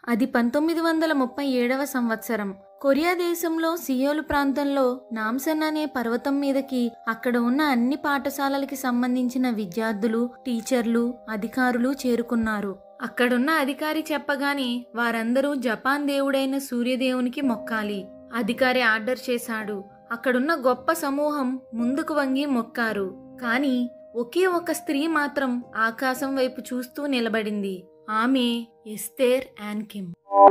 అది పంతొమ్మిది వందల ముప్పై ఏడవ సంవత్సరం కొరియా దేశంలో సియోలు ప్రాంతంలో నామ్సన్ అనే పర్వతం మీదకి అక్కడ ఉన్న అన్ని పాఠశాలలకి సంబంధించిన విద్యార్థులు టీచర్లు అధికారులు చేరుకున్నారు అక్కడున్న అధికారి చెప్పగానే వారందరూ జపాన్ దేవుడైన సూర్యదేవునికి మొక్కాలి అధికారి ఆర్డర్ చేశాడు అక్కడున్న గొప్ప సమూహం ముందుకు వంగి మొక్కారు కానీ ఒకే ఒక స్త్రీ మాత్రం ఆకాశం వైపు చూస్తూ నిలబడింది ఆమె ఎస్తేర్ యాన్కిమ్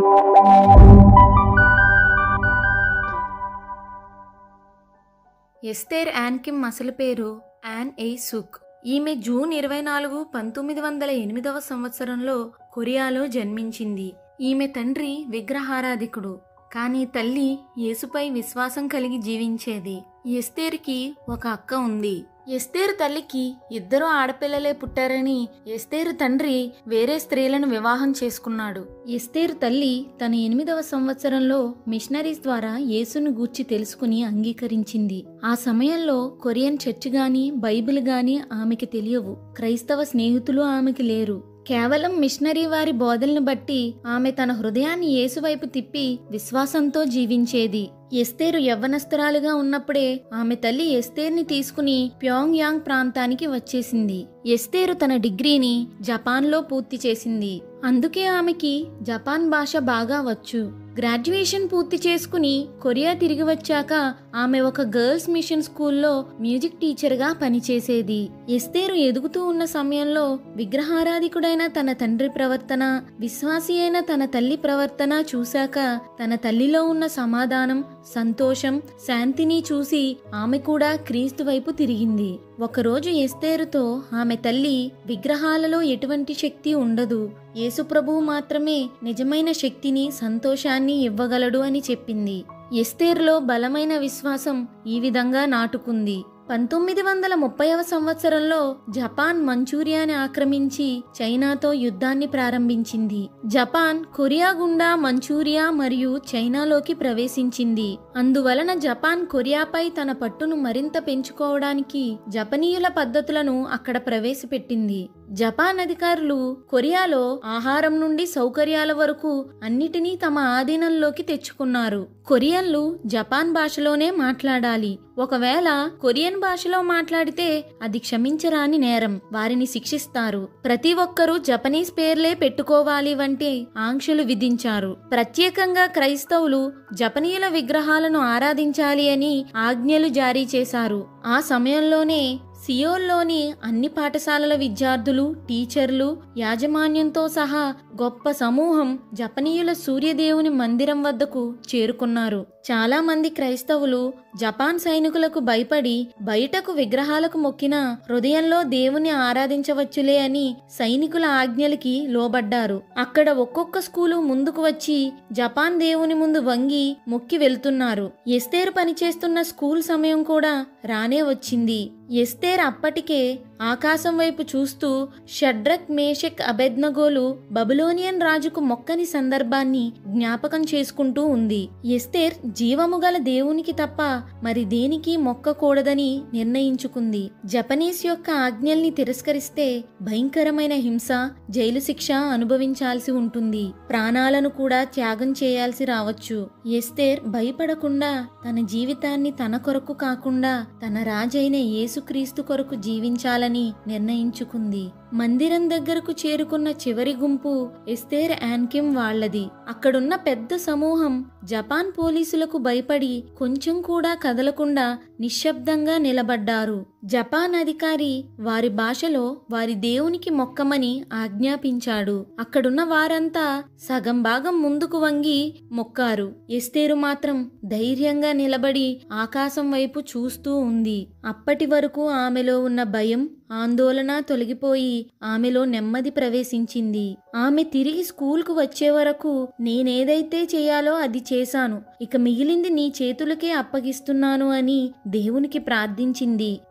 ఎస్తేర్ యాన్కిమ్ అసలు పేరు యాన్ ఎయ్ సుక్ ఈమె జూన్ ఇరవై నాలుగు పంతొమ్మిది వందల ఎనిమిదవ సంవత్సరంలో కొరియాలో జన్మించింది ఈమె తండ్రి విగ్రహారాధికుడు కానీ తల్లి యేసుపై విశ్వాసం కలిగి జీవించేది ఎస్తేర్కి ఒక అక్క ఉంది ఎస్తేరు తల్లికి ఇద్దరు ఆడపిల్లలే పుట్టారని ఎస్తేరు తండ్రి వేరే స్త్రీలను వివాహం చేసుకున్నాడు ఎస్తేరు తల్లి తన ఎనిమిదవ సంవత్సరంలో మిషనరీస్ ద్వారా యేసును గూర్చి తెలుసుకుని అంగీకరించింది ఆ సమయంలో కొరియన్ చర్చ్ గాని బైబిల్ గాని ఆమెకి తెలియవు క్రైస్తవ స్నేహితులు ఆమెకి లేరు కేవలం మిషనరీ వారి బోధలను బట్టి ఆమె తన హృదయాన్ని యేసువైపు తిప్పి విశ్వాసంతో జీవించేది ఎస్తేరు యవ్వనస్తురాలుగా ఉన్నప్పుడే ఆమె తల్లి ఎస్తేర్ని తీసుకుని ప్యోంగ్ యాంగ్ ప్రాంతానికి వచ్చేసింది ఎస్తేరు తన డిగ్రీని జపాన్లో పూర్తి చేసింది అందుకే ఆమెకి జపాన్ భాష బాగా వచ్చు గ్రాడ్యుయేషన్ పూర్తి చేసుకుని కొరియా తిరిగి వచ్చాక ఆమె ఒక గర్ల్స్ మిషన్ స్కూల్లో మ్యూజిక్ టీచర్గా పనిచేసేది ఎస్తేరు ఎదుగుతూ ఉన్న సమయంలో విగ్రహారాధికుడైన తన తండ్రి ప్రవర్తన విశ్వాసి అయిన తన తల్లి ప్రవర్తన చూశాక తన తల్లిలో ఉన్న సమాధానం సంతోషం శాంతిని చూసి ఆమె కూడా క్రీస్తు వైపు తిరిగింది ఒకరోజు ఎస్తేరుతో ఆమె తల్లి విగ్రహాలలో ఎటువంటి శక్తి ఉండదు యేసుప్రభువు మాత్రమే నిజమైన శక్తిని సంతోషాన్ని ఇవ్వగలడు అని చెప్పింది ఎస్తేరులో బలమైన విశ్వాసం ఈ విధంగా నాటుకుంది పంతొమ్మిది వందల ముప్పైవ సంవత్సరంలో జపాన్ మంచూరియాని ఆక్రమించి చైనాతో యుద్ధాన్ని ప్రారంభించింది జపాన్ కొరియా గుండా మంచూరియా మరియు చైనాలోకి ప్రవేశించింది అందువలన జపాన్ కొరియాపై తన పట్టును మరింత పెంచుకోవడానికి జపనీయుల పద్ధతులను అక్కడ ప్రవేశపెట్టింది జపాన్ అధికారులు కొరియాలో ఆహారం నుండి సౌకర్యాల వరకు అన్నిటినీ తమ ఆధీనంలోకి తెచ్చుకున్నారు కొరియన్లు జపాన్ భాషలోనే మాట్లాడాలి ఒకవేళ కొరియన్ భాషలో మాట్లాడితే అది క్షమించరాని నేరం వారిని శిక్షిస్తారు ప్రతి ఒక్కరూ జపనీస్ పేర్లే పెట్టుకోవాలి వంటి ఆంక్షలు విధించారు ప్రత్యేకంగా క్రైస్తవులు జపనీయుల విగ్రహాలను ఆరాధించాలి అని ఆజ్ఞలు జారీ చేశారు ఆ సమయంలోనే సియోల్లోని అన్ని పాఠశాలల విద్యార్థులు టీచర్లు యాజమాన్యంతో సహా గొప్ప సమూహం జపనీయుల సూర్యదేవుని మందిరం వద్దకు చేరుకున్నారు చాలా మంది క్రైస్తవులు జపాన్ సైనికులకు భయపడి బయటకు విగ్రహాలకు మొక్కిన హృదయంలో దేవుని ఆరాధించవచ్చులే అని సైనికుల ఆజ్ఞలకి లోబడ్డారు అక్కడ ఒక్కొక్క స్కూలు ముందుకు వచ్చి జపాన్ దేవుని ముందు వంగి మొక్కి వెళ్తున్నారు ఎస్తేరు పనిచేస్తున్న స్కూల్ సమయం కూడా రానే వచ్చింది ఎస్తేర్ అప్పటికే ఆకాశం వైపు చూస్తూ షడ్రక్ మేషక్ అబెద్నగోలు బబులోనియన్ రాజుకు మొక్కని సందర్భాన్ని జ్ఞాపకం చేసుకుంటూ ఉంది ఎస్తేర్ జీవము గల దేవునికి తప్ప మరి దేనికి మొక్కకూడదని నిర్ణయించుకుంది జపనీస్ యొక్క ఆజ్ఞల్ని తిరస్కరిస్తే భయంకరమైన హింస జైలు శిక్ష అనుభవించాల్సి ఉంటుంది ప్రాణాలను కూడా త్యాగం చేయాల్సి రావచ్చు ఎస్తేర్ భయపడకుండా తన జీవితాన్ని తన కొరకు కాకుండా తన రాజైన యేసుక్రీస్తు కొరకు జీవించాలని నిర్ణయించుకుంది మందిరం దగ్గరకు చేరుకున్న చివరి గుంపు ఎస్తేర్ యాన్కిమ్ వాళ్లది అక్కడున్న పెద్ద సమూహం జపాన్ పోలీసులకు భయపడి కొంచెం కూడా కదలకుండా నిశ్శబ్దంగా నిలబడ్డారు జపాన్ అధికారి వారి భాషలో వారి దేవునికి మొక్కమని ఆజ్ఞాపించాడు అక్కడున్న వారంతా సగం భాగం ముందుకు వంగి మొక్కారు ఎస్తేరు మాత్రం ధైర్యంగా నిలబడి ఆకాశం వైపు చూస్తూ ఉంది అప్పటి వరకు ఆమెలో ఉన్న భయం ఆందోళన తొలగిపోయి ఆమెలో నెమ్మది ప్రవేశించింది ఆమె తిరిగి స్కూల్కు వచ్చే వరకు నేనేదైతే చేయాలో అది చేశాను ఇక మిగిలింది నీ చేతులకే అప్పగిస్తున్నాను అని దేవునికి ప్రార్థించింది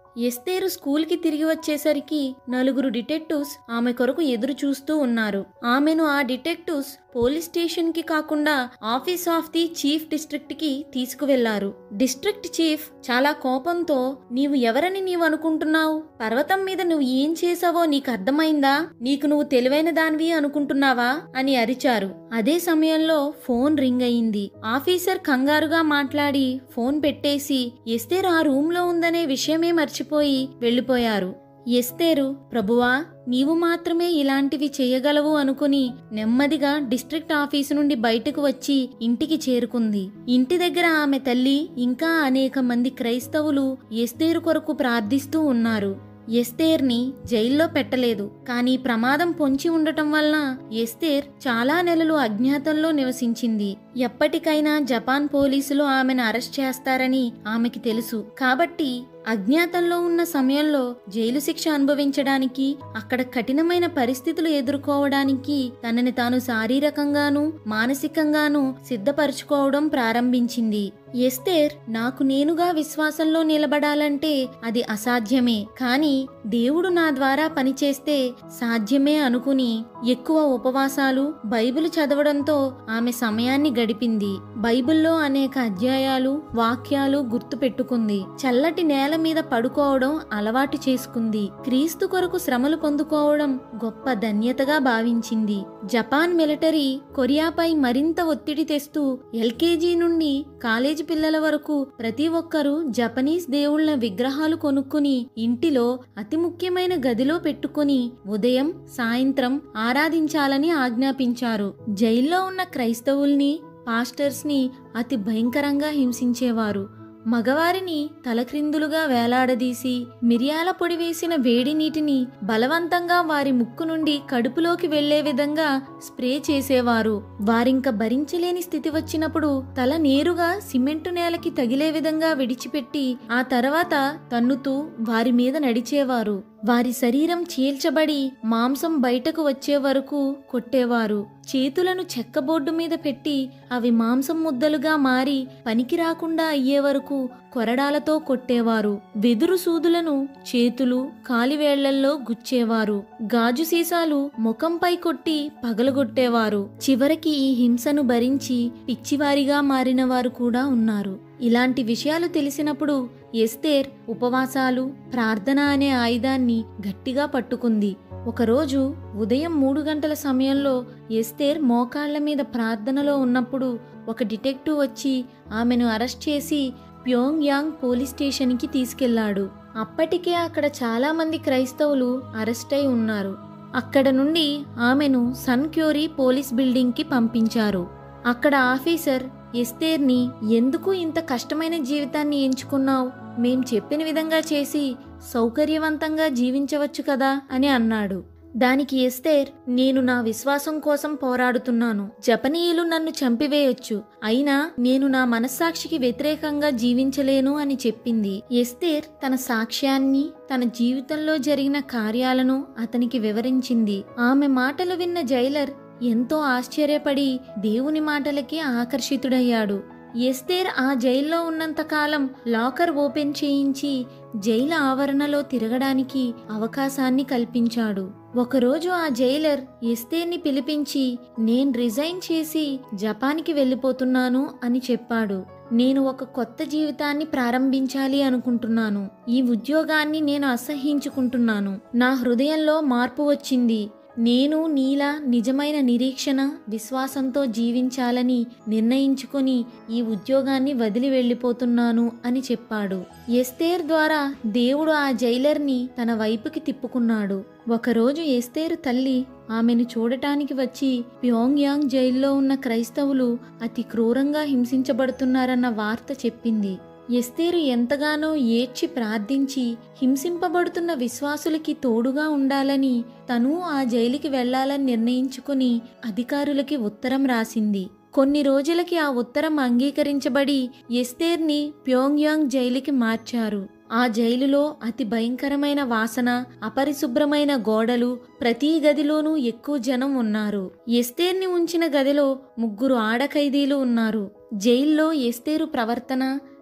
ఎస్తేరు స్కూల్కి తిరిగి వచ్చేసరికి నలుగురు డిటెక్టివ్స్ ఆమె కొరకు ఎదురు చూస్తూ ఉన్నారు ఆమెను ఆ డిటెక్టివ్స్ పోలీస్ స్టేషన్ కి కాకుండా office of the chief district కి తీసుకువెళ్లారు డిస్ట్రిక్ట్ చీఫ్ చాలా కోపంతో నీవు ఎవరని నీవు అనుకుంటున్నావు పర్వతం మీద నువ్వు ఏం చేసావో నీకు అర్థమైందా నీకు నువ్వు తెలివైన దానివి అనుకుంటున్నావా అని అరిచారు అదే సమయంలో ఫోన్ రింగ్ అయింది ఆఫీసర్ కంగారుగా మాట్లాడి ఫోన్ పెట్టేసి ఎస్తేర్ ఆ రూమ్ లో ఉందనే విషయమే మర్చిపోయి వెళ్లిపోయారు ఎస్తేరు ప్రభువా నీవు మాత్రమే ఇలాంటివి చేయగలవు అనుకుని నెమ్మదిగా డిస్ట్రిక్ట్ ఆఫీసు నుండి బయటకు వచ్చి ఇంటికి చేరుకుంది ఇంటి దగ్గర ఆమె తల్లి ఇంకా అనేక మంది క్రైస్తవులు ఎస్తేరు కొరకు ప్రార్థిస్తూ ఉన్నారు ఎస్తేర్ని జైల్లో పెట్టలేదు కానీ ప్రమాదం పొంచి ఉండటం వలన ఎస్తేర్ చాలా నెలలు అజ్ఞాతంలో నివసించింది ఎప్పటికైనా జపాన్ పోలీసులు ఆమెను అరెస్ట్ చేస్తారని ఆమెకి తెలుసు కాబట్టి అజ్ఞాతంలో ఉన్న సమయంలో జైలు శిక్ష అనుభవించడానికి అక్కడ కఠినమైన పరిస్థితులు ఎదుర్కోవడానికి తనని తాను శారీరకంగాను మానసికంగాను సిద్ధపరచుకోవడం ప్రారంభించింది ఎస్తేర్ నాకు నేనుగా విశ్వాసంలో నిలబడాలంటే అది అసాధ్యమే కానీ దేవుడు నా ద్వారా పనిచేస్తే సాధ్యమే అనుకుని ఎక్కువ ఉపవాసాలు బైబిల్ చదవడంతో ఆమె సమయాన్ని గడిపింది బైబిల్లో అనేక అధ్యాయాలు వాక్యాలు గుర్తు పెట్టుకుంది చల్లటి నేల మీద పడుకోవడం అలవాటు చేసుకుంది క్రీస్తు కొరకు శ్రమలు పొందుకోవడం గొప్ప ధన్యతగా భావించింది జపాన్ మిలిటరీ కొరియాపై మరింత ఒత్తిడి తెస్తూ ఎల్కేజీ నుండి కాలేజీ పిల్లల వరకు ప్రతి ఒక్కరూ జపనీస్ దేవుళ్ళ విగ్రహాలు కొనుక్కుని ఇంటిలో అతి ముఖ్యమైన గదిలో పెట్టుకుని ఉదయం సాయంత్రం ఆరాధించాలని ఆజ్ఞాపించారు జైల్లో ఉన్న క్రైస్తవుల్ని పాస్టర్స్ని అతి భయంకరంగా హింసించేవారు మగవారిని తలక్రిందులుగా వేలాడదీసి మిరియాల పొడి వేసిన వేడి నీటిని బలవంతంగా వారి ముక్కు నుండి కడుపులోకి వెళ్లే విధంగా స్ప్రే చేసేవారు వారింక భరించలేని స్థితి వచ్చినప్పుడు తల నేరుగా సిమెంటు నేలకి తగిలే విధంగా విడిచిపెట్టి ఆ తర్వాత తన్నుతూ వారి మీద నడిచేవారు వారి శరీరం చీల్చబడి మాంసం బయటకు వచ్చే వరకు కొట్టేవారు చేతులను చెక్కబోర్డు మీద పెట్టి అవి మాంసం ముద్దలుగా మారి పనికి రాకుండా అయ్యే వరకు కొరడాలతో కొట్టేవారు వెదురు సూదులను చేతులు కాలివేళ్లల్లో గుచ్చేవారు గాజు సీసాలు ముఖంపై కొట్టి పగలగొట్టేవారు చివరికి ఈ హింసను భరించి పిచ్చివారిగా మారిన వారు కూడా ఉన్నారు ఇలాంటి విషయాలు తెలిసినప్పుడు ఎస్తేర్ ఉపవాసాలు ప్రార్థన అనే ఆయుధాన్ని గట్టిగా పట్టుకుంది ఒకరోజు ఉదయం మూడు గంటల సమయంలో ఎస్తేర్ మోకాళ్ల మీద ప్రార్థనలో ఉన్నప్పుడు ఒక డిటెక్టివ్ వచ్చి ఆమెను అరెస్ట్ చేసి ప్యోంగ్ యాంగ్ పోలీస్ స్టేషన్కి తీసుకెళ్లాడు అప్పటికే అక్కడ చాలా మంది క్రైస్తవులు అరెస్ట్ అయి ఉన్నారు అక్కడ నుండి ఆమెను సన్ క్యూరీ పోలీస్ బిల్డింగ్కి పంపించారు అక్కడ ఆఫీసర్ ఎస్తేర్ని ఎందుకు ఇంత కష్టమైన జీవితాన్ని ఎంచుకున్నావు మేం చెప్పిన విధంగా చేసి సౌకర్యవంతంగా జీవించవచ్చు కదా అని అన్నాడు దానికి ఎస్తేర్ నేను నా విశ్వాసం కోసం పోరాడుతున్నాను జపనీయులు నన్ను చంపివేయొచ్చు అయినా నేను నా మనస్సాక్షికి వ్యతిరేకంగా జీవించలేను అని చెప్పింది ఎస్తేర్ తన సాక్ష్యాన్ని తన జీవితంలో జరిగిన కార్యాలను అతనికి వివరించింది ఆమె మాటలు విన్న జైలర్ ఎంతో ఆశ్చర్యపడి దేవుని మాటలకి ఆకర్షితుడయ్యాడు ఎస్తేర్ ఆ జైల్లో ఉన్నంతకాలం లాకర్ ఓపెన్ చేయించి జైలు ఆవరణలో తిరగడానికి అవకాశాన్ని కల్పించాడు ఒకరోజు ఆ జైలర్ ఎస్తేర్ని పిలిపించి నేను రిజైన్ చేసి జపాన్కి వెళ్ళిపోతున్నాను అని చెప్పాడు నేను ఒక కొత్త జీవితాన్ని ప్రారంభించాలి అనుకుంటున్నాను ఈ ఉద్యోగాన్ని నేను అసహించుకుంటున్నాను నా హృదయంలో మార్పు వచ్చింది నేను నీలా నిజమైన నిరీక్షణ విశ్వాసంతో జీవించాలని నిర్ణయించుకొని ఈ ఉద్యోగాన్ని వదిలి వెళ్ళిపోతున్నాను అని చెప్పాడు ఎస్తేర్ ద్వారా దేవుడు ఆ జైలర్ని తన వైపుకి తిప్పుకున్నాడు ఒకరోజు ఎస్తేరు తల్లి ఆమెను చూడటానికి వచ్చి ప్యోంగ్ యాంగ్ జైల్లో ఉన్న క్రైస్తవులు అతి క్రూరంగా హింసించబడుతున్నారన్న వార్త చెప్పింది ఎస్తేరు ఎంతగానో ఏడ్చి ప్రార్థించి హింసింపబడుతున్న విశ్వాసులకి తోడుగా ఉండాలని తను ఆ జైలుకి వెళ్లాలని నిర్ణయించుకుని అధికారులకి ఉత్తరం రాసింది కొన్ని రోజులకి ఆ ఉత్తరం అంగీకరించబడి ఎస్తేర్ని ప్యోంగ్యాంగ్ జైలుకి మార్చారు ఆ జైలులో అతి భయంకరమైన వాసన అపరిశుభ్రమైన గోడలు ప్రతి గదిలోనూ ఎక్కువ జనం ఉన్నారు ఎస్తేర్ని ఉంచిన గదిలో ముగ్గురు ఆడఖైదీలు ఉన్నారు జైల్లో ఎస్తేరు ప్రవర్తన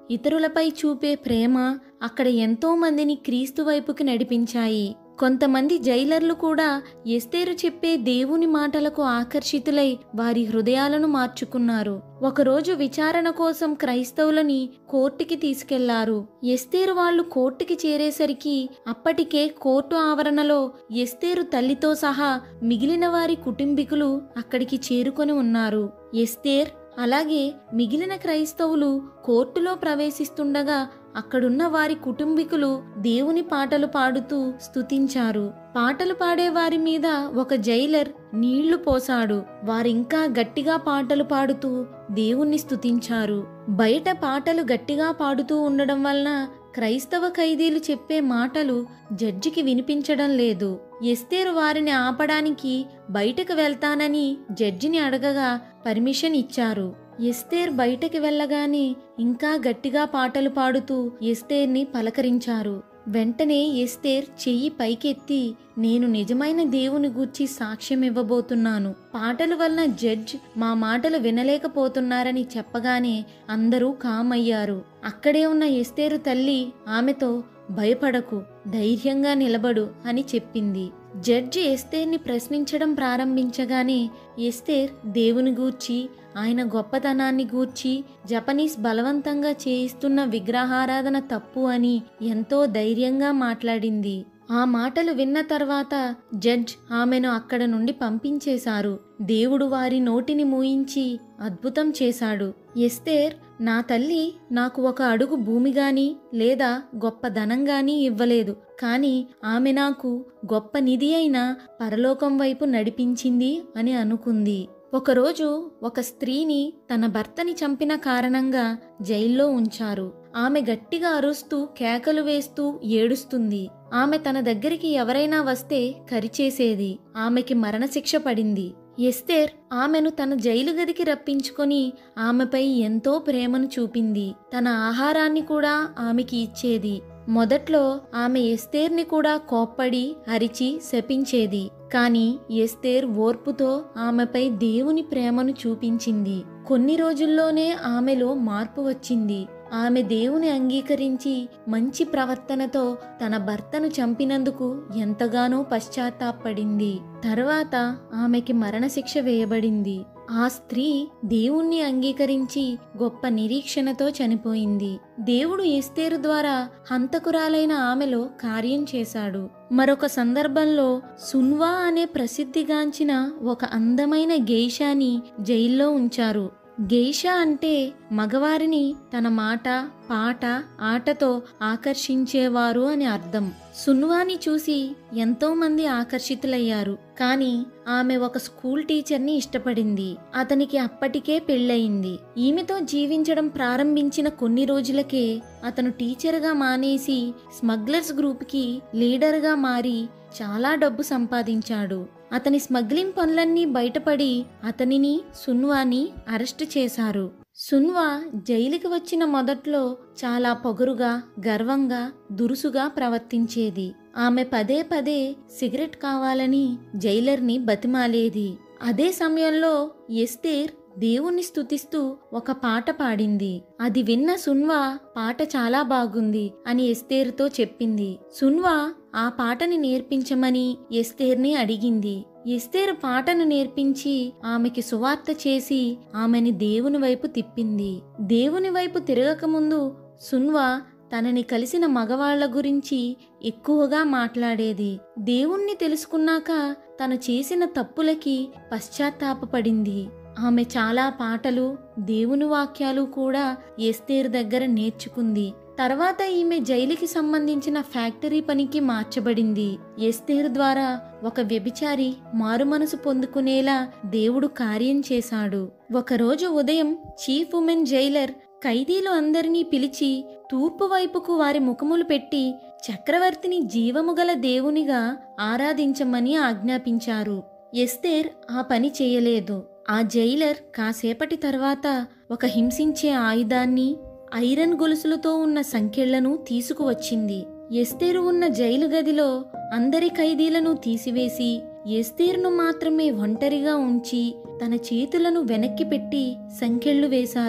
ఇతరులపై చూపే ప్రేమ అక్కడ ఎంతో మందిని క్రీస్తు వైపుకి నడిపించాయి కొంతమంది జైలర్లు కూడా ఎస్తేరు చెప్పే దేవుని మాటలకు ఆకర్షితులై వారి హృదయాలను మార్చుకున్నారు ఒకరోజు విచారణ కోసం క్రైస్తవులని కోర్టుకి తీసుకెళ్లారు ఎస్తేరు వాళ్ళు కోర్టుకి చేరేసరికి అప్పటికే కోర్టు ఆవరణలో ఎస్తేరు తల్లితో సహా మిగిలిన వారి కుటుంబీకులు అక్కడికి చేరుకొని ఉన్నారు ఎస్తేర్ అలాగే మిగిలిన క్రైస్తవులు కోర్టులో ప్రవేశిస్తుండగా అక్కడున్న వారి కుటుంబీకులు దేవుని పాటలు పాడుతూ స్తుతించారు పాటలు పాడే వారి మీద ఒక జైలర్ నీళ్లు పోసాడు వారింకా గట్టిగా పాటలు పాడుతూ దేవుణ్ణి స్తుతించారు బయట పాటలు గట్టిగా పాడుతూ ఉండడం వలన క్రైస్తవ ఖైదీలు చెప్పే మాటలు జడ్జికి వినిపించడం లేదు ఎస్తేరు వారిని ఆపడానికి బయటకు వెళ్తానని జడ్జిని అడగగా పర్మిషన్ ఇచ్చారు ఎస్తేర్ బయటకి వెళ్ళగానే ఇంకా గట్టిగా పాటలు పాడుతూ ఎస్తేర్ని పలకరించారు వెంటనే ఎస్తేర్ చెయ్యి పైకెత్తి నేను నిజమైన దేవుని గూర్చి సాక్ష్యం ఇవ్వబోతున్నాను పాటల వలన జడ్జ్ మా మాటలు వినలేకపోతున్నారని చెప్పగానే అందరూ కామయ్యారు అక్కడే ఉన్న ఎస్తేరు తల్లి ఆమెతో భయపడకు ధైర్యంగా నిలబడు అని చెప్పింది జడ్జి ఎస్తేర్ని ప్రశ్నించడం ప్రారంభించగానే ఎస్తేర్ దేవుని గూర్చి ఆయన గొప్పతనాన్ని గూర్చి జపనీస్ బలవంతంగా చేయిస్తున్న విగ్రహారాధన తప్పు అని ఎంతో ధైర్యంగా మాట్లాడింది ఆ మాటలు విన్న తర్వాత జడ్జ్ ఆమెను అక్కడ నుండి పంపించేశారు దేవుడు వారి నోటిని మూయించి అద్భుతం చేశాడు ఎస్తేర్ నా తల్లి నాకు ఒక అడుగు భూమి గాని లేదా గొప్ప ధనం గాని ఇవ్వలేదు కానీ ఆమె నాకు గొప్ప నిధి అయిన పరలోకం వైపు నడిపించింది అని అనుకుంది ఒకరోజు ఒక స్త్రీని తన భర్తని చంపిన కారణంగా జైల్లో ఉంచారు ఆమె గట్టిగా అరుస్తూ కేకలు వేస్తూ ఏడుస్తుంది ఆమె తన దగ్గరికి ఎవరైనా వస్తే కరిచేసేది ఆమెకి మరణశిక్ష పడింది ఎస్తేర్ ఆమెను తన జైలు గదికి రప్పించుకొని ఆమెపై ఎంతో ప్రేమను చూపింది తన ఆహారాన్ని కూడా ఆమెకి ఇచ్చేది మొదట్లో ఆమె ఎస్తేర్ని కూడా కోప్పడి అరిచి శపించేది కాని ఎస్తేర్ ఓర్పుతో ఆమెపై దేవుని ప్రేమను చూపించింది కొన్ని రోజుల్లోనే ఆమెలో మార్పు వచ్చింది ఆమె దేవుని అంగీకరించి మంచి ప్రవర్తనతో తన భర్తను చంపినందుకు ఎంతగానో పశ్చాత్తాపడింది తర్వాత ఆమెకి మరణశిక్ష వేయబడింది ఆ స్త్రీ దేవుణ్ణి అంగీకరించి గొప్ప నిరీక్షణతో చనిపోయింది దేవుడు ఎస్తేరు ద్వారా హంతకురాలైన ఆమెలో కార్యం చేశాడు మరొక సందర్భంలో సున్వా అనే ప్రసిద్ధిగాంచిన ఒక అందమైన గెయిషాని జైల్లో ఉంచారు గెయిషా అంటే మగవారిని తన మాట పాట ఆటతో ఆకర్షించేవారు అని అర్థం సున్వాని చూసి ఎంతో మంది ఆకర్షితులయ్యారు కానీ ఆమె ఒక స్కూల్ టీచర్ని ఇష్టపడింది అతనికి అప్పటికే పెళ్ళయింది ఈమెతో జీవించడం ప్రారంభించిన కొన్ని రోజులకే అతను టీచర్గా మానేసి స్మగ్లర్స్ గ్రూప్కి లీడర్గా మారి చాలా డబ్బు సంపాదించాడు అతని స్మగ్లింగ్ పనులన్నీ బయటపడి అతనిని సున్వాని అరెస్టు చేశారు సున్వా జైలుకి వచ్చిన మొదట్లో చాలా పొగరుగా గర్వంగా దురుసుగా ప్రవర్తించేది ఆమె పదే పదే సిగరెట్ కావాలని జైలర్ని బతిమాలేది అదే సమయంలో ఎస్తేర్ దేవుణ్ణి స్తుతిస్తూ ఒక పాట పాడింది అది విన్న సున్వా పాట చాలా బాగుంది అని ఎస్తేరుతో చెప్పింది సున్వా ఆ పాటని నేర్పించమని ఎస్తేర్ని అడిగింది ఎస్తేరు పాటను నేర్పించి ఆమెకి సువార్త చేసి ఆమెని దేవుని వైపు తిప్పింది దేవుని వైపు తిరగకముందు సున్వా తనని కలిసిన మగవాళ్ల గురించి ఎక్కువగా మాట్లాడేది దేవుణ్ణి తెలుసుకున్నాక తను చేసిన తప్పులకి పశ్చాత్తాపపడింది ఆమె చాలా పాటలు దేవుని వాక్యాలు కూడా ఎస్తేరు దగ్గర నేర్చుకుంది తర్వాత ఈమె జైలుకి సంబంధించిన ఫ్యాక్టరీ పనికి మార్చబడింది ఎస్తేరు ద్వారా ఒక వ్యభిచారి మారుమనసు పొందుకునేలా దేవుడు కార్యం చేశాడు ఒకరోజు ఉదయం చీఫ్ ఉమెన్ జైలర్ ఖైదీలు అందరినీ పిలిచి తూర్పు వైపుకు వారి ముఖములు పెట్టి చక్రవర్తిని జీవముగల దేవునిగా ఆరాధించమని ఆజ్ఞాపించారు ఎస్తేర్ ఆ పని చేయలేదు ఆ జైలర్ కాసేపటి తర్వాత ఒక హింసించే ఆయుధాన్ని ఐరన్ గొలుసులతో ఉన్న సంకెళ్లను తీసుకువచ్చింది ఎస్తేరు ఉన్న జైలు గదిలో అందరి ఖైదీలను తీసివేసి ఎస్తేరును మాత్రమే ఒంటరిగా ఉంచి తన చేతులను వెనక్కి పెట్టి సంకెళ్ళు వేశారు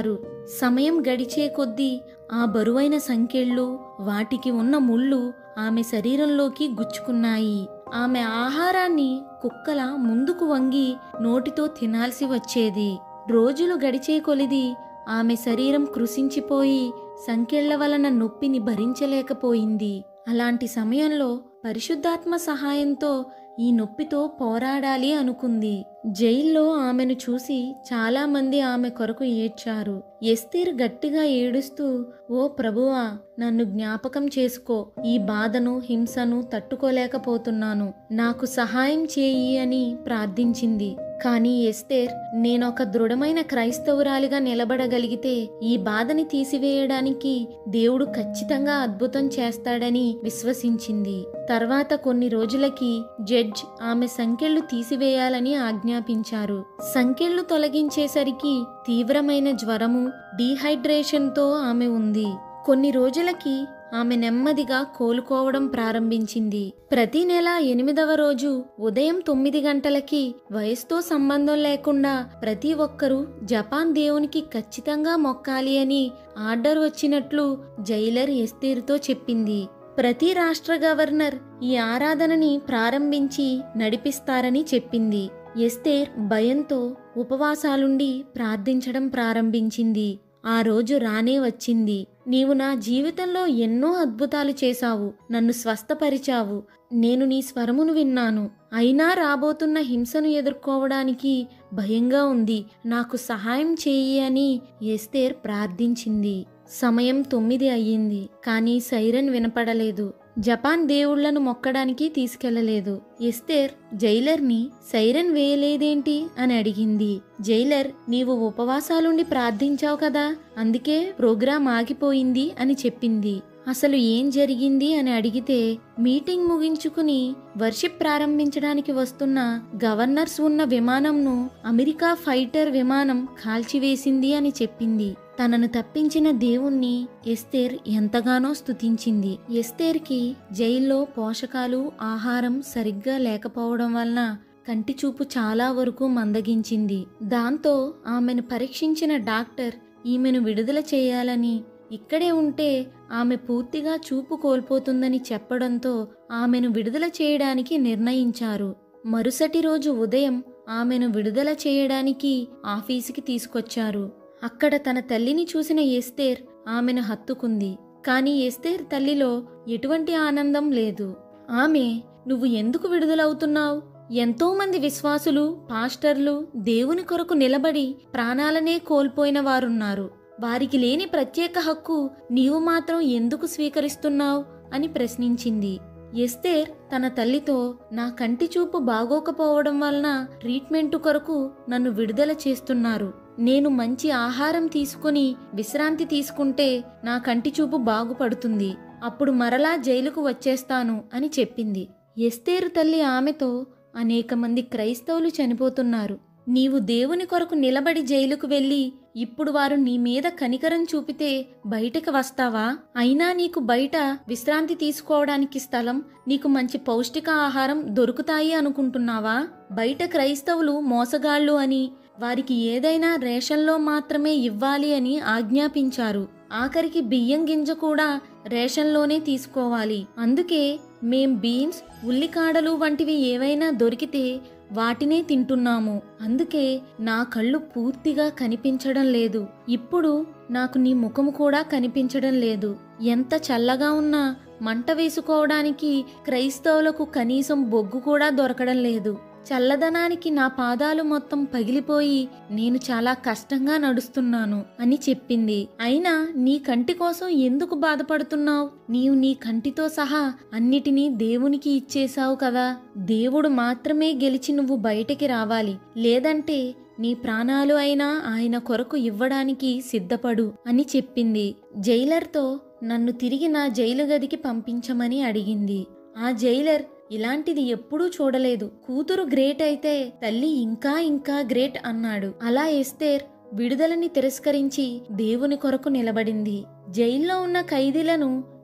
సమయం గడిచే కొద్దీ ఆ బరువైన సంకెళ్ళు వాటికి ఉన్న ముళ్ళు ఆమె శరీరంలోకి గుచ్చుకున్నాయి ఆమె ఆహారాన్ని కుక్కల ముందుకు వంగి నోటితో తినాల్సి వచ్చేది రోజులు గడిచే కొలిది ఆమె శరీరం కృషించిపోయి సంకెళ్ల వలన నొప్పిని భరించలేకపోయింది అలాంటి సమయంలో పరిశుద్ధాత్మ సహాయంతో ఈ నొప్పితో పోరాడాలి అనుకుంది జైల్లో ఆమెను చూసి చాలా మంది ఆమె కొరకు ఏడ్చారు ఎస్తీర్ గట్టిగా ఏడుస్తూ ఓ ప్రభువా నన్ను జ్ఞాపకం చేసుకో ఈ బాధను హింసను తట్టుకోలేకపోతున్నాను నాకు సహాయం చేయి అని ప్రార్థించింది కానీ ఎస్తేర్ నేనొక దృఢమైన క్రైస్తవురాలిగా నిలబడగలిగితే ఈ బాధని తీసివేయడానికి దేవుడు ఖచ్చితంగా అద్భుతం చేస్తాడని విశ్వసించింది తర్వాత కొన్ని రోజులకి జడ్జ్ ఆమె సంకెళ్లు తీసివేయాలని ఆజ్ఞాపించారు సంకెళ్లు తొలగించేసరికి తీవ్రమైన జ్వరము డీహైడ్రేషన్తో ఆమె ఉంది కొన్ని రోజులకి ఆమె నెమ్మదిగా కోలుకోవడం ప్రారంభించింది ప్రతి నెల ఎనిమిదవ రోజు ఉదయం తొమ్మిది గంటలకి వయసుతో సంబంధం లేకుండా ప్రతి ఒక్కరూ జపాన్ దేవునికి ఖచ్చితంగా మొక్కాలి అని ఆర్డర్ వచ్చినట్లు జైలర్ ఎస్తేరుతో చెప్పింది ప్రతి రాష్ట్ర గవర్నర్ ఈ ఆరాధనని ప్రారంభించి నడిపిస్తారని చెప్పింది ఎస్తేర్ భయంతో ఉపవాసాలుండి ప్రార్థించడం ప్రారంభించింది ఆ రోజు రానే వచ్చింది నీవు నా జీవితంలో ఎన్నో అద్భుతాలు చేశావు నన్ను స్వస్థపరిచావు నేను నీ స్వరమును విన్నాను అయినా రాబోతున్న హింసను ఎదుర్కోవడానికి భయంగా ఉంది నాకు సహాయం చేయి అని ఎస్తేర్ ప్రార్థించింది సమయం తొమ్మిది అయ్యింది కానీ సైరన్ వినపడలేదు జపాన్ దేవుళ్లను మొక్కడానికి తీసుకెళ్లలేదు ఎస్తేర్ జైలర్ని సైరన్ వేయలేదేంటి అని అడిగింది జైలర్ నీవు ఉపవాసాలుండి ప్రార్థించావు కదా అందుకే ప్రోగ్రాం ఆగిపోయింది అని చెప్పింది అసలు ఏం జరిగింది అని అడిగితే మీటింగ్ ముగించుకుని వర్షిప్ ప్రారంభించడానికి వస్తున్న గవర్నర్స్ ఉన్న విమానంను అమెరికా ఫైటర్ విమానం కాల్చివేసింది అని చెప్పింది తనను తప్పించిన దేవుణ్ణి ఎస్తేర్ ఎంతగానో స్తుతించింది ఎస్తేర్కి జైల్లో పోషకాలు ఆహారం సరిగ్గా లేకపోవడం వలన కంటి చూపు చాలా వరకు మందగించింది దాంతో ఆమెను పరీక్షించిన డాక్టర్ ఈమెను విడుదల చేయాలని ఇక్కడే ఉంటే ఆమె పూర్తిగా చూపు కోల్పోతుందని చెప్పడంతో ఆమెను విడుదల చేయడానికి నిర్ణయించారు మరుసటి రోజు ఉదయం ఆమెను విడుదల చేయడానికి ఆఫీసుకి తీసుకొచ్చారు అక్కడ తన తల్లిని చూసిన ఎస్తేర్ ఆమెను హత్తుకుంది కానీ ఎస్తేర్ తల్లిలో ఎటువంటి ఆనందం లేదు ఆమె నువ్వు ఎందుకు విడుదలవుతున్నావు ఎంతో మంది విశ్వాసులు పాస్టర్లు దేవుని కొరకు నిలబడి ప్రాణాలనే కోల్పోయిన వారున్నారు వారికి లేని ప్రత్యేక హక్కు నీవు మాత్రం ఎందుకు స్వీకరిస్తున్నావు అని ప్రశ్నించింది ఎస్తేర్ తన తల్లితో నా కంటి చూపు బాగోకపోవడం వలన ట్రీట్మెంట్ కొరకు నన్ను విడుదల చేస్తున్నారు నేను మంచి ఆహారం తీసుకుని విశ్రాంతి తీసుకుంటే నా కంటి చూపు బాగుపడుతుంది అప్పుడు మరలా జైలుకు వచ్చేస్తాను అని చెప్పింది ఎస్తేరు తల్లి ఆమెతో అనేక మంది క్రైస్తవులు చనిపోతున్నారు నీవు దేవుని కొరకు నిలబడి జైలుకు వెళ్ళి ఇప్పుడు వారు నీ మీద కనికరం చూపితే బయటకు వస్తావా అయినా నీకు బయట విశ్రాంతి తీసుకోవడానికి స్థలం నీకు మంచి పౌష్టిక ఆహారం దొరుకుతాయి అనుకుంటున్నావా బయట క్రైస్తవులు మోసగాళ్ళు అని వారికి ఏదైనా రేషన్లో మాత్రమే ఇవ్వాలి అని ఆజ్ఞాపించారు ఆఖరికి బియ్యం గింజ కూడా రేషన్లోనే తీసుకోవాలి అందుకే మేం బీన్స్ ఉల్లికాడలు వంటివి ఏవైనా దొరికితే వాటినే తింటున్నాము అందుకే నా కళ్ళు పూర్తిగా కనిపించడం లేదు ఇప్పుడు నాకు నీ ముఖము కూడా కనిపించడం లేదు ఎంత చల్లగా ఉన్నా మంట వేసుకోవడానికి క్రైస్తవులకు కనీసం బొగ్గు కూడా దొరకడం లేదు చల్లదనానికి నా పాదాలు మొత్తం పగిలిపోయి నేను చాలా కష్టంగా నడుస్తున్నాను అని చెప్పింది అయినా నీ కంటి కోసం ఎందుకు బాధపడుతున్నావు నీవు నీ కంటితో సహా అన్నిటినీ దేవునికి ఇచ్చేశావు కదా దేవుడు మాత్రమే గెలిచి నువ్వు బయటికి రావాలి లేదంటే నీ ప్రాణాలు అయినా ఆయన కొరకు ఇవ్వడానికి సిద్ధపడు అని చెప్పింది జైలర్తో నన్ను తిరిగి నా జైలు గదికి పంపించమని అడిగింది ఆ జైలర్ ఇలాంటిది ఎప్పుడూ చూడలేదు కూతురు గ్రేట్ అయితే తల్లి ఇంకా ఇంకా గ్రేట్ అన్నాడు అలా ఎస్తేర్ విడుదలని తిరస్కరించి దేవుని కొరకు నిలబడింది జైల్లో ఉన్న ఖైదీలను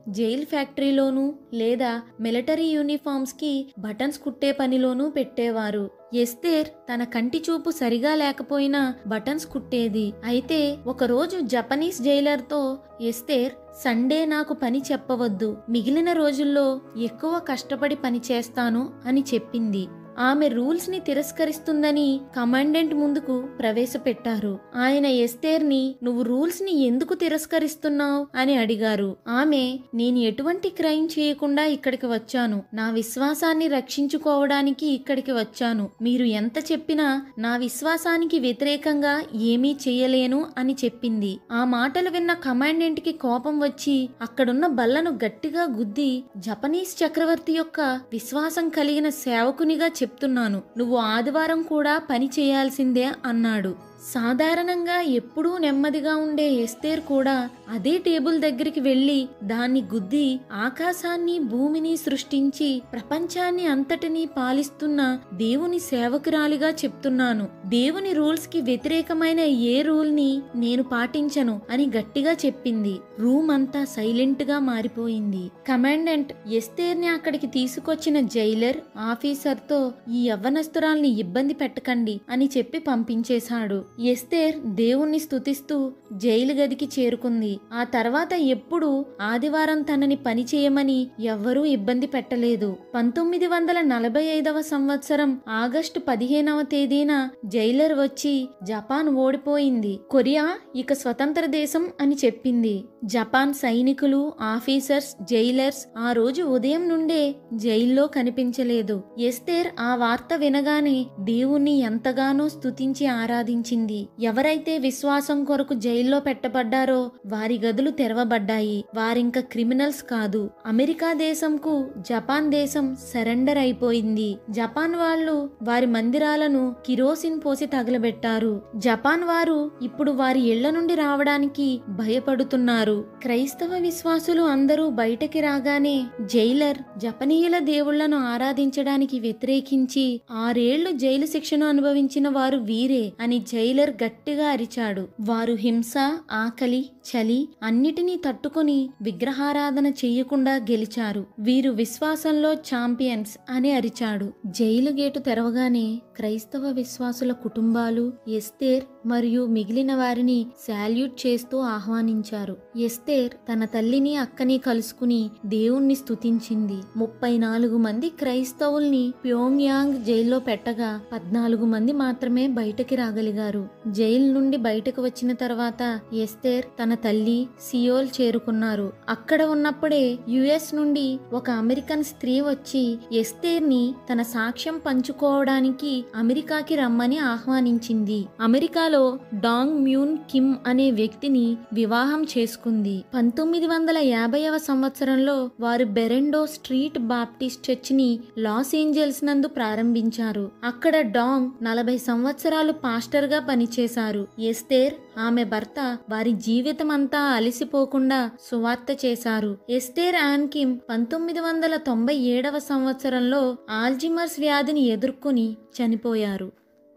జైల్ ఫ్యాక్టరీలోనూ లేదా మిలిటరీ యూనిఫామ్స్ కి బటన్స్ కుట్టే పనిలోనూ పెట్టేవారు ఎస్తేర్ తన కంటి చూపు సరిగా లేకపోయినా బటన్స్ కుట్టేది అయితే ఒకరోజు జపనీస్ జైలర్తో ఎస్తేర్ సండే నాకు పని చెప్పవద్దు మిగిలిన రోజుల్లో ఎక్కువ కష్టపడి పని చేస్తాను అని చెప్పింది ఆమె రూల్స్ ని తిరస్కరిస్తుందని కమాండెంట్ ముందుకు ప్రవేశపెట్టారు ఆయన ఎస్తేర్ని నువ్వు రూల్స్ ని ఎందుకు తిరస్కరిస్తున్నావు అని అడిగారు ఆమె నేను ఎటువంటి క్రైమ్ చేయకుండా ఇక్కడికి వచ్చాను నా విశ్వాసాన్ని రక్షించుకోవడానికి ఇక్కడికి వచ్చాను మీరు ఎంత చెప్పినా నా విశ్వాసానికి వ్యతిరేకంగా ఏమీ చేయలేను అని చెప్పింది ఆ మాటలు విన్న కమాండెంట్ కి కోపం వచ్చి అక్కడున్న బల్లను గట్టిగా గుద్ది జపనీస్ చక్రవర్తి యొక్క విశ్వాసం కలిగిన సేవకునిగా చెప్తున్నాను నువ్వు ఆదివారం కూడా పని చేయాల్సిందే అన్నాడు సాధారణంగా ఎప్పుడూ నెమ్మదిగా ఉండే ఎస్తేర్ కూడా అదే టేబుల్ దగ్గరికి వెళ్లి దాన్ని గుద్ది ఆకాశాన్ని భూమిని సృష్టించి ప్రపంచాన్ని అంతటినీ పాలిస్తున్న దేవుని సేవకురాలిగా చెప్తున్నాను దేవుని రూల్స్ కి వ్యతిరేకమైన ఏ రూల్ ని నేను పాటించను అని గట్టిగా చెప్పింది రూమ్ అంతా సైలెంట్ గా మారిపోయింది కమాండెంట్ ఎస్తేర్ ని అక్కడికి తీసుకొచ్చిన జైలర్ ఆఫీసర్ తో ఈ యవ్వనస్తురాల్ని ఇబ్బంది పెట్టకండి అని చెప్పి పంపించేశాడు ఎస్తేర్ దేవుణ్ణి స్తుతిస్తూ జైలు గదికి చేరుకుంది ఆ తర్వాత ఎప్పుడు ఆదివారం తనని పని చేయమని ఎవ్వరూ ఇబ్బంది పెట్టలేదు పంతొమ్మిది వందల నలభై ఐదవ సంవత్సరం ఆగస్టు పదిహేనవ తేదీన జైలర్ వచ్చి జపాన్ ఓడిపోయింది కొరియా ఇక స్వతంత్ర దేశం అని చెప్పింది జపాన్ సైనికులు ఆఫీసర్స్ జైలర్స్ ఆ రోజు ఉదయం నుండే జైల్లో కనిపించలేదు ఎస్తేర్ ఆ వార్త వినగానే దేవుణ్ణి ఎంతగానో స్తుతించి ఆరాధించింది ఎవరైతే విశ్వాసం కొరకు జైల్లో పెట్టబడ్డారో వారి గదులు తెరవబడ్డాయి వారింక క్రిమినల్స్ కాదు అమెరికా దేశంకు జపాన్ దేశం సరెండర్ అయిపోయింది జపాన్ వాళ్ళు వారి మందిరాలను కిరోసిన్ పోసి తగలబెట్టారు జపాన్ వారు ఇప్పుడు వారి ఇళ్ల నుండి రావడానికి భయపడుతున్నారు క్రైస్తవ విశ్వాసులు అందరూ బయటకి రాగానే జైలర్ జపనీయుల దేవుళ్లను ఆరాధించడానికి వ్యతిరేకించి ఆరేళ్లు జైలు శిక్షను అనుభవించిన వారు వీరే అని జైలర్ గట్టిగా అరిచాడు వారు హింస ఆకలి చలి అన్నిటినీ తట్టుకొని విగ్రహారాధన చెయ్యకుండా గెలిచారు వీరు విశ్వాసంలో ఛాంపియన్స్ అని అరిచాడు జైలు గేటు తెరవగానే క్రైస్తవ విశ్వాసుల కుటుంబాలు ఎస్తేర్ మరియు మిగిలిన వారిని శాల్యూట్ చేస్తూ ఆహ్వానించారు ఎస్తేర్ తన తల్లిని అక్కని కలుసుకుని దేవుణ్ణి స్తుతించింది ముప్పై నాలుగు మంది క్రైస్తవుల్ని ప్యోంగ్యాంగ్ జైల్లో పెట్టగా పద్నాలుగు మంది మాత్రమే బయటకి రాగలిగారు జైలు నుండి బయటకు వచ్చిన తర్వాత ఎస్తేర్ తన తల్లి సియోల్ చేరుకున్నారు అక్కడ ఉన్నప్పుడే యుఎస్ నుండి ఒక అమెరికన్ స్త్రీ వచ్చి ఎస్తేర్ ని తన సాక్ష్యం పంచుకోవడానికి అమెరికాకి రమ్మని ఆహ్వానించింది అమెరికాలో డాంగ్ మ్యూన్ కిమ్ అనే వ్యక్తిని వివాహం చేసుకుంది పంతొమ్మిది వందల యాభైవ సంవత్సరంలో వారు బెరెండో స్ట్రీట్ బాప్టిస్ట్ చర్చ్ ని లాస్ ఏంజల్స్ నందు ప్రారంభించారు అక్కడ డాంగ్ నలభై సంవత్సరాలు పాస్టర్ గా పనిచేశారు ఎస్తేర్ ఆమె భర్త వారి జీవితం అంతా అలసిపోకుండా సువార్త చేశారు ఎస్తేర్ ఆన్కిమ్ పంతొమ్మిది వందల తొంభై ఏడవ సంవత్సరంలో ఆల్జిమర్స్ వ్యాధిని ఎదుర్కొని చనిపోయారు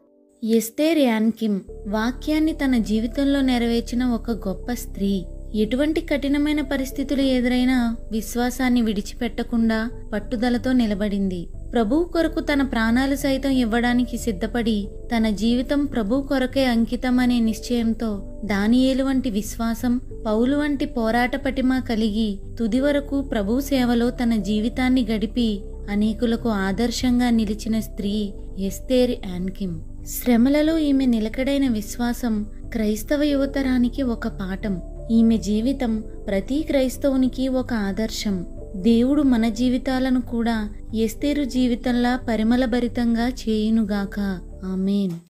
ఎస్తేర్ యాన్కిమ్ వాక్యాన్ని తన జీవితంలో నెరవేర్చిన ఒక గొప్ప స్త్రీ ఎటువంటి కఠినమైన పరిస్థితులు ఎదురైనా విశ్వాసాన్ని విడిచిపెట్టకుండా పట్టుదలతో నిలబడింది ప్రభువు కొరకు తన ప్రాణాలు సైతం ఇవ్వడానికి సిద్ధపడి తన జీవితం ప్రభు కొరకే అంకితం అనే నిశ్చయంతో దానియేలు వంటి విశ్వాసం పౌలు వంటి పోరాట పటిమ కలిగి తుది వరకు ప్రభు సేవలో తన జీవితాన్ని గడిపి అనేకులకు ఆదర్శంగా నిలిచిన స్త్రీ ఎస్తేర్ యాన్కిమ్ శ్రమలలో ఈమె నిలకడైన విశ్వాసం క్రైస్తవ యువతరానికి ఒక పాఠం ఈమె జీవితం ప్రతి క్రైస్తవునికి ఒక ఆదర్శం దేవుడు మన జీవితాలను కూడా ఎస్తేరు జీవితంలా పరిమళభరితంగా చేయునుగాక ఆమెన్